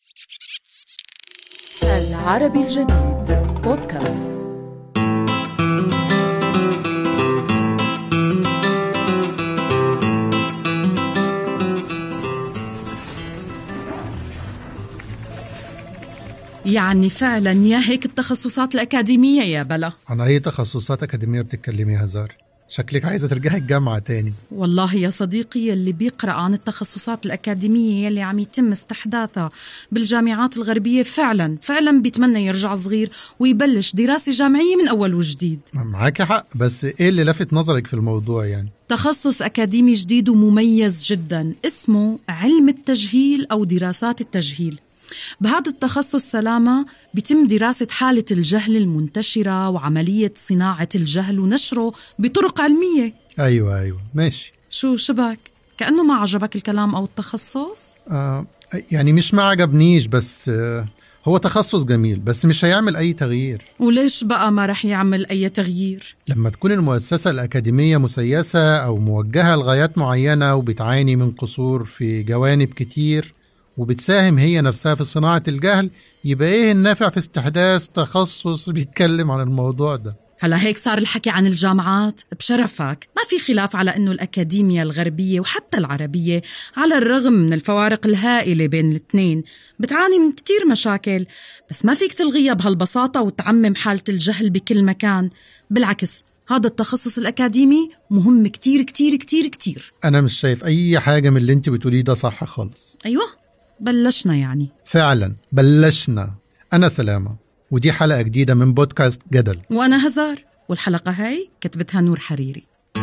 العربي الجديد بودكاست يعني فعلا يا هيك التخصصات الأكاديمية يا بلا عن أي تخصصات أكاديمية بتتكلمي يا هزار؟ شكلك عايزة ترجعي الجامعة تاني والله يا صديقي اللي بيقرأ عن التخصصات الأكاديمية يلي عم يتم استحداثها بالجامعات الغربية فعلا فعلا بيتمنى يرجع صغير ويبلش دراسة جامعية من أول وجديد معاك حق بس إيه اللي لفت نظرك في الموضوع يعني؟ تخصص أكاديمي جديد ومميز جدا اسمه علم التجهيل أو دراسات التجهيل بهذا التخصص سلامة بيتم دراسة حالة الجهل المنتشرة وعملية صناعة الجهل ونشره بطرق علمية أيوة أيوة ماشي شو شبك؟ كأنه ما عجبك الكلام أو التخصص؟ آه يعني مش ما عجبنيش بس آه هو تخصص جميل بس مش هيعمل أي تغيير وليش بقى ما رح يعمل أي تغيير؟ لما تكون المؤسسة الأكاديمية مسيسة أو موجهة لغايات معينة وبتعاني من قصور في جوانب كتير وبتساهم هي نفسها في صناعة الجهل يبقى إيه النافع في استحداث تخصص بيتكلم عن الموضوع ده هلا هيك صار الحكي عن الجامعات بشرفك ما في خلاف على انه الاكاديميا الغربيه وحتى العربيه على الرغم من الفوارق الهائله بين الاثنين بتعاني من كتير مشاكل بس ما فيك تلغيها بهالبساطه وتعمم حاله الجهل بكل مكان بالعكس هذا التخصص الأكاديمي مهم كتير كتير كتير كتير أنا مش شايف أي حاجة من اللي أنت بتقوليه ده صح خالص أيوة بلشنا يعني فعلا بلشنا أنا سلامة ودي حلقة جديدة من بودكاست جدل وأنا هزار والحلقة هاي كتبتها نور حريري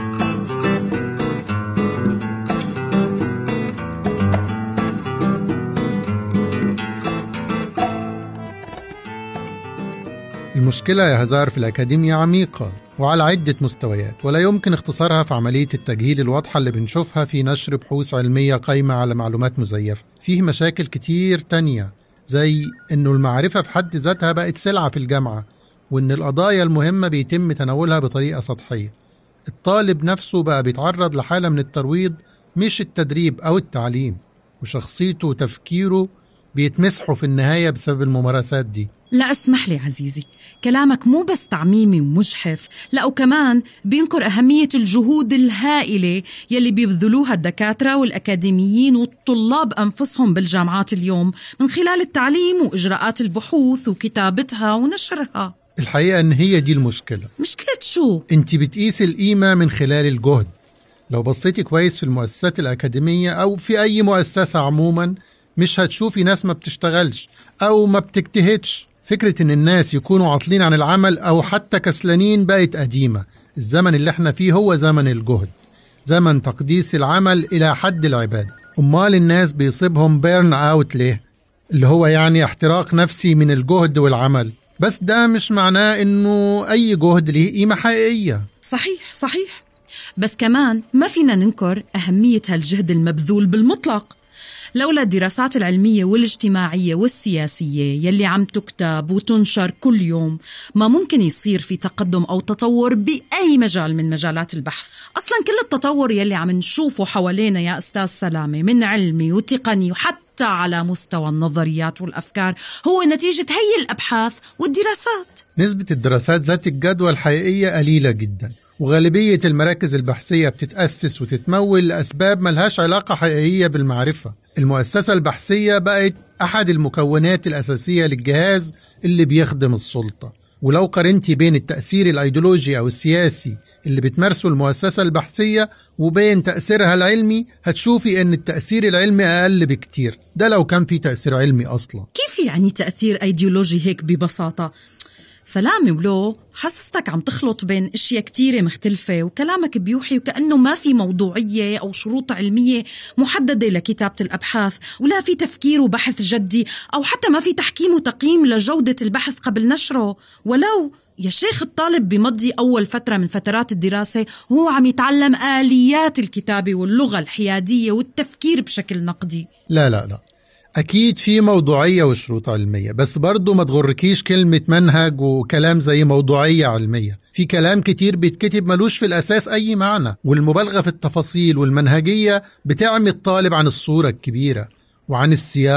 المشكلة يا هزار في الأكاديمية عميقة وعلى عدة مستويات ولا يمكن اختصارها في عملية التجهيل الواضحة اللي بنشوفها في نشر بحوث علمية قايمة على معلومات مزيفة فيه مشاكل كتير تانية زي إنه المعرفة في حد ذاتها بقت سلعة في الجامعة وإن القضايا المهمة بيتم تناولها بطريقة سطحية الطالب نفسه بقى بيتعرض لحالة من الترويض مش التدريب أو التعليم وشخصيته وتفكيره بيتمسحوا في النهاية بسبب الممارسات دي لا اسمح لي عزيزي كلامك مو بس تعميمي ومجحف لا وكمان بينكر أهمية الجهود الهائلة يلي بيبذلوها الدكاترة والأكاديميين والطلاب أنفسهم بالجامعات اليوم من خلال التعليم وإجراءات البحوث وكتابتها ونشرها الحقيقة إن هي دي المشكلة مشكلة شو؟ أنت بتقيس القيمة من خلال الجهد لو بصيتي كويس في المؤسسات الأكاديمية أو في أي مؤسسة عموما مش هتشوفي ناس ما بتشتغلش أو ما بتجتهدش فكرة إن الناس يكونوا عاطلين عن العمل أو حتى كسلانين بقت قديمة الزمن اللي احنا فيه هو زمن الجهد زمن تقديس العمل إلى حد العبادة أمال الناس بيصيبهم بيرن أوت ليه؟ اللي هو يعني احتراق نفسي من الجهد والعمل بس ده مش معناه إنه أي جهد ليه قيمة حقيقية صحيح صحيح بس كمان ما فينا ننكر أهمية هالجهد المبذول بالمطلق لولا الدراسات العلمية والاجتماعية والسياسية يلي عم تكتب وتنشر كل يوم ما ممكن يصير في تقدم أو تطور بأي مجال من مجالات البحث أصلا كل التطور يلي عم نشوفه حوالينا يا أستاذ سلامة من علمي وتقني وحتى على مستوى النظريات والأفكار هو نتيجة هي الأبحاث والدراسات نسبة الدراسات ذات الجدوى الحقيقية قليلة جدا وغالبية المراكز البحثية بتتأسس وتتمول لأسباب ملهاش علاقة حقيقية بالمعرفة المؤسسة البحثية بقت أحد المكونات الأساسية للجهاز اللي بيخدم السلطة ولو قارنتي بين التأثير الأيديولوجي أو السياسي اللي بتمارسه المؤسسة البحثية وبين تأثيرها العلمي هتشوفي أن التأثير العلمي أقل بكتير ده لو كان في تأثير علمي أصلا كيف يعني تأثير أيديولوجي هيك ببساطة؟ سلامي ولو حسستك عم تخلط بين اشياء كتيرة مختلفة وكلامك بيوحي وكأنه ما في موضوعية أو شروط علمية محددة لكتابة الأبحاث ولا في تفكير وبحث جدي أو حتى ما في تحكيم وتقييم لجودة البحث قبل نشره ولو يا شيخ الطالب بمضي أول فترة من فترات الدراسة وهو عم يتعلم آليات الكتابة واللغة الحيادية والتفكير بشكل نقدي لا لا لا أكيد في موضوعية وشروط علمية بس برضو ما تغركيش كلمة منهج وكلام زي موضوعية علمية في كلام كتير بيتكتب ملوش في الأساس أي معنى والمبالغة في التفاصيل والمنهجية بتعمي الطالب عن الصورة الكبيرة وعن السياق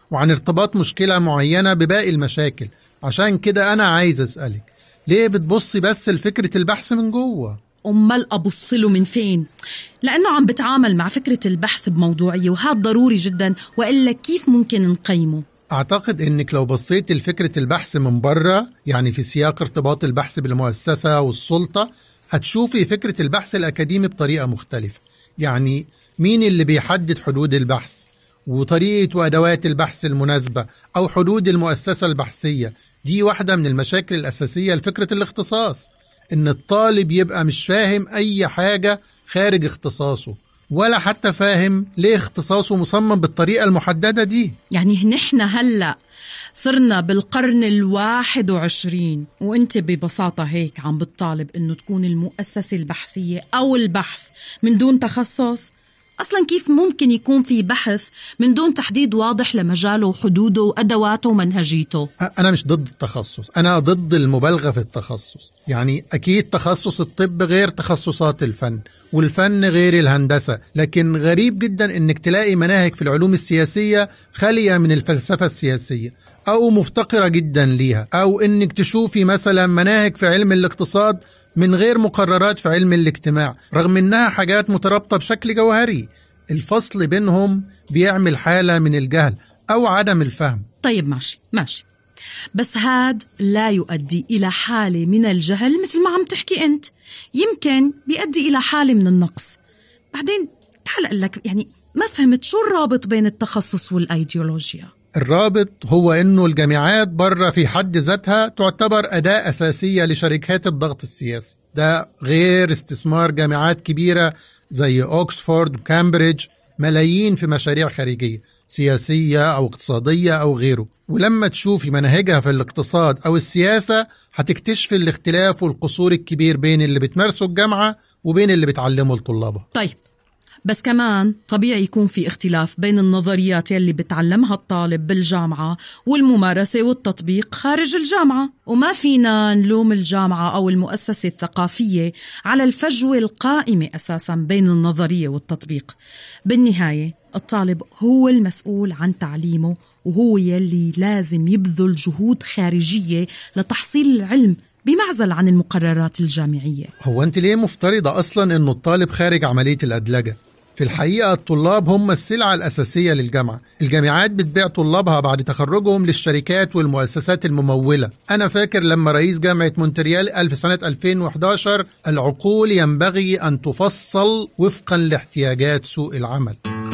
وعن ارتباط مشكلة معينة بباقي المشاكل عشان كده أنا عايز أسألك ليه بتبصي بس لفكرة البحث من جوه؟ أمال أبص له من فين؟ لأنه عم بتعامل مع فكرة البحث بموضوعية وهذا ضروري جدا وإلا كيف ممكن نقيمه؟ أعتقد إنك لو بصيت لفكرة البحث من بره يعني في سياق ارتباط البحث بالمؤسسة والسلطة هتشوفي فكرة البحث الأكاديمي بطريقة مختلفة يعني مين اللي بيحدد حدود البحث وطريقة وأدوات البحث المناسبة أو حدود المؤسسة البحثية دي واحدة من المشاكل الأساسية لفكرة الاختصاص إن الطالب يبقى مش فاهم أي حاجة خارج اختصاصه ولا حتى فاهم ليه اختصاصه مصمم بالطريقة المحددة دي يعني نحن هلأ صرنا بالقرن الواحد وعشرين وانت ببساطة هيك عم بتطالب انه تكون المؤسسة البحثية او البحث من دون تخصص اصلا كيف ممكن يكون في بحث من دون تحديد واضح لمجاله وحدوده وادواته ومنهجيته أنا مش ضد التخصص أنا ضد المبالغة في التخصص يعني أكيد تخصص الطب غير تخصصات الفن والفن غير الهندسة لكن غريب جدا إنك تلاقي مناهج في العلوم السياسية خالية من الفلسفة السياسية أو مفتقرة جدا ليها أو إنك تشوفي مثلا مناهج في علم الاقتصاد من غير مقررات في علم الاجتماع رغم إنها حاجات مترابطة بشكل جوهري الفصل بينهم بيعمل حالة من الجهل أو عدم الفهم طيب ماشي ماشي بس هاد لا يؤدي إلى حالة من الجهل مثل ما عم تحكي أنت يمكن بيؤدي إلى حالة من النقص بعدين تعال أقول لك يعني ما فهمت شو الرابط بين التخصص والأيديولوجيا الرابط هو انه الجامعات بره في حد ذاتها تعتبر اداه اساسيه لشركات الضغط السياسي ده غير استثمار جامعات كبيره زي اوكسفورد وكامبريدج ملايين في مشاريع خارجيه سياسيه او اقتصاديه او غيره ولما تشوفي مناهجها في الاقتصاد او السياسه هتكتشفي الاختلاف والقصور الكبير بين اللي بتمارسه الجامعه وبين اللي بتعلمه لطلابها طيب بس كمان طبيعي يكون في اختلاف بين النظريات يلي بتعلمها الطالب بالجامعة والممارسة والتطبيق خارج الجامعة وما فينا نلوم الجامعة أو المؤسسة الثقافية على الفجوة القائمة أساسا بين النظرية والتطبيق بالنهاية الطالب هو المسؤول عن تعليمه وهو يلي لازم يبذل جهود خارجية لتحصيل العلم بمعزل عن المقررات الجامعية هو انت ليه مفترضة اصلا انه الطالب خارج عملية الادلجة في الحقيقة الطلاب هم السلعة الأساسية للجامعة الجامعات بتبيع طلابها بعد تخرجهم للشركات والمؤسسات الممولة أنا فاكر لما رئيس جامعة مونتريال قال في سنة 2011 العقول ينبغي أن تفصل وفقا لاحتياجات سوق العمل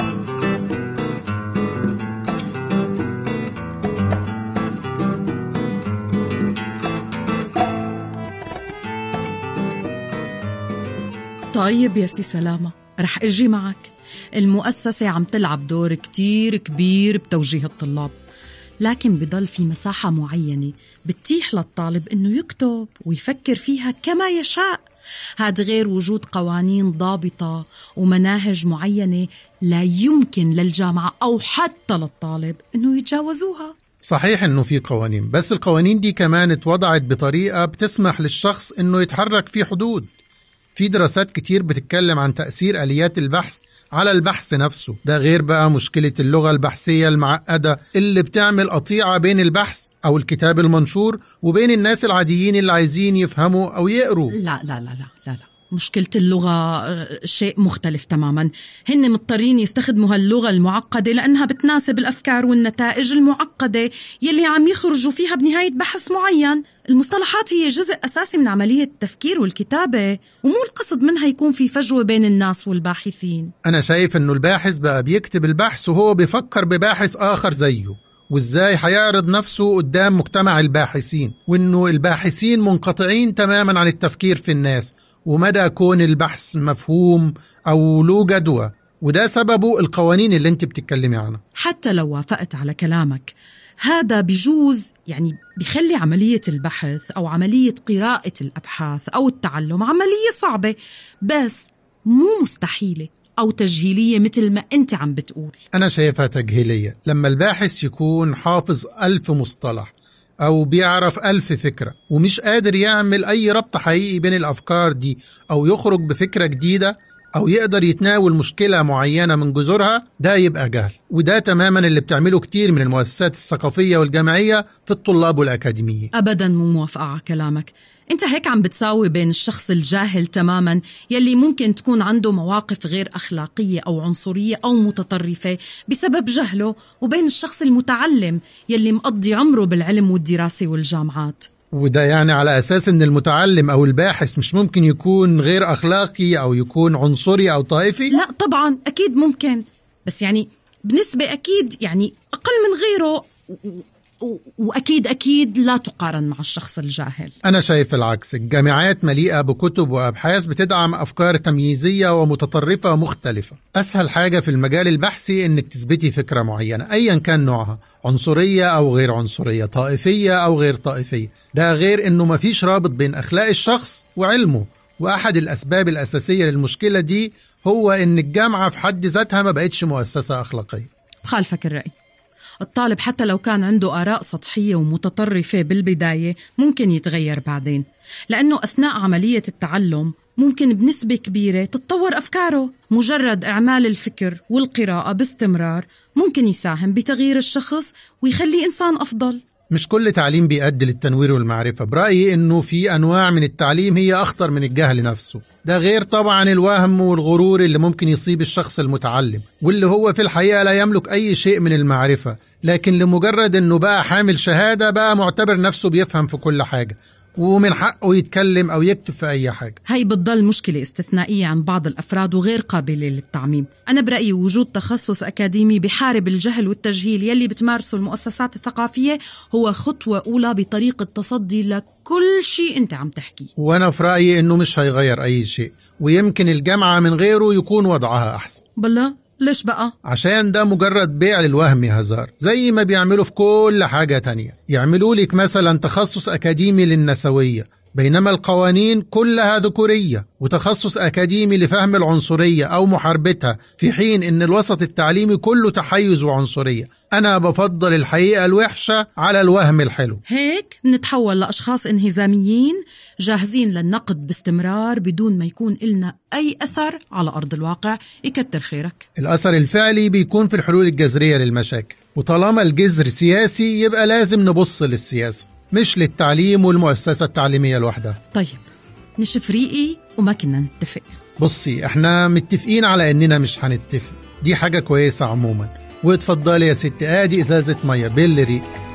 طيب يا سي سلامة رح اجي معك المؤسسة عم تلعب دور كتير كبير بتوجيه الطلاب لكن بضل في مساحة معينة بتتيح للطالب انه يكتب ويفكر فيها كما يشاء هذا غير وجود قوانين ضابطة ومناهج معينة لا يمكن للجامعة أو حتى للطالب أنه يتجاوزوها صحيح انه في قوانين بس القوانين دي كمان اتوضعت بطريقة بتسمح للشخص انه يتحرك في حدود في دراسات كتير بتتكلم عن تأثير آليات البحث على البحث نفسه ده غير بقى مشكلة اللغة البحثية المعقدة اللي بتعمل قطيعة بين البحث أو الكتاب المنشور وبين الناس العاديين اللي عايزين يفهموا أو يقروا لا لا لا لا لا لا مشكلة اللغة آه، شيء مختلف تماما هن مضطرين يستخدموا هاللغة المعقدة لأنها بتناسب الأفكار والنتائج المعقدة يلي عم يخرجوا فيها بنهاية بحث معين المصطلحات هي جزء أساسي من عملية التفكير والكتابة ومو القصد منها يكون في فجوة بين الناس والباحثين أنا شايف إنه الباحث بقى بيكتب البحث وهو بيفكر بباحث آخر زيه وإزاي هيعرض نفسه قدام مجتمع الباحثين وإنه الباحثين منقطعين تماما عن التفكير في الناس ومدى كون البحث مفهوم أو له جدوى وده سببه القوانين اللي انت بتتكلمي عنها حتى لو وافقت على كلامك هذا بجوز يعني بخلي عملية البحث أو عملية قراءة الأبحاث أو التعلم عملية صعبة بس مو مستحيلة أو تجهيلية مثل ما أنت عم بتقول أنا شايفها تجهيلية لما الباحث يكون حافظ ألف مصطلح أو بيعرف ألف فكرة ومش قادر يعمل أي ربط حقيقي بين الأفكار دي أو يخرج بفكرة جديدة أو يقدر يتناول مشكلة معينة من جذورها ده يبقى جهل وده تماما اللي بتعمله كتير من المؤسسات الثقافية والجامعية في الطلاب والأكاديميين أبدا مو موافقة على كلامك انت هيك عم بتساوي بين الشخص الجاهل تماما يلي ممكن تكون عنده مواقف غير اخلاقيه او عنصريه او متطرفه بسبب جهله وبين الشخص المتعلم يلي مقضي عمره بالعلم والدراسه والجامعات وده يعني على أساس إن المتعلم أو الباحث مش ممكن يكون غير أخلاقي أو يكون عنصري أو طائفي؟ لا طبعا أكيد ممكن بس يعني بنسبة أكيد يعني أقل من غيره واكيد اكيد لا تقارن مع الشخص الجاهل. انا شايف العكس، الجامعات مليئه بكتب وابحاث بتدعم افكار تمييزيه ومتطرفه ومختلفه. اسهل حاجه في المجال البحثي انك تثبتي فكره معينه ايا كان نوعها، عنصريه او غير عنصريه، طائفيه او غير طائفيه. ده غير انه مفيش رابط بين اخلاق الشخص وعلمه، واحد الاسباب الاساسيه للمشكله دي هو ان الجامعه في حد ذاتها ما بقتش مؤسسه اخلاقيه. خالفك الراي. الطالب حتى لو كان عنده آراء سطحية ومتطرفة بالبداية ممكن يتغير بعدين لأنه أثناء عملية التعلم ممكن بنسبة كبيرة تتطور أفكاره مجرد إعمال الفكر والقراءة باستمرار ممكن يساهم بتغيير الشخص ويخليه إنسان أفضل مش كل تعليم بيؤدي للتنوير والمعرفة برأيي إنه في أنواع من التعليم هي أخطر من الجهل نفسه ده غير طبعا الوهم والغرور اللي ممكن يصيب الشخص المتعلم واللي هو في الحقيقة لا يملك أي شيء من المعرفة لكن لمجرد انه بقى حامل شهاده بقى معتبر نفسه بيفهم في كل حاجه ومن حقه يتكلم او يكتب في اي حاجه هي بتضل مشكله استثنائيه عند بعض الافراد وغير قابله للتعميم انا برايي وجود تخصص اكاديمي بحارب الجهل والتجهيل يلي بتمارسه المؤسسات الثقافيه هو خطوه اولى بطريق التصدي لكل شيء انت عم تحكيه وانا في رايي انه مش هيغير اي شيء ويمكن الجامعه من غيره يكون وضعها احسن بالله ليش بقى؟ عشان ده مجرد بيع للوهم يا هزار زي ما بيعملوا في كل حاجة تانية يعملوا لك مثلا تخصص أكاديمي للنسوية بينما القوانين كلها ذكورية وتخصص أكاديمي لفهم العنصرية أو محاربتها في حين إن الوسط التعليمي كله تحيز وعنصرية أنا بفضل الحقيقة الوحشة على الوهم الحلو هيك نتحول لأشخاص انهزاميين جاهزين للنقد باستمرار بدون ما يكون إلنا أي أثر على أرض الواقع يكتر خيرك الأثر الفعلي بيكون في الحلول الجذرية للمشاكل وطالما الجذر سياسي يبقى لازم نبص للسياسة مش للتعليم والمؤسسة التعليمية لوحدها طيب نشف ريقي وما كنا نتفق بصي احنا متفقين على اننا مش هنتفق دي حاجة كويسة عموما واتفضلي يا ست ادي ازازة مية بالريق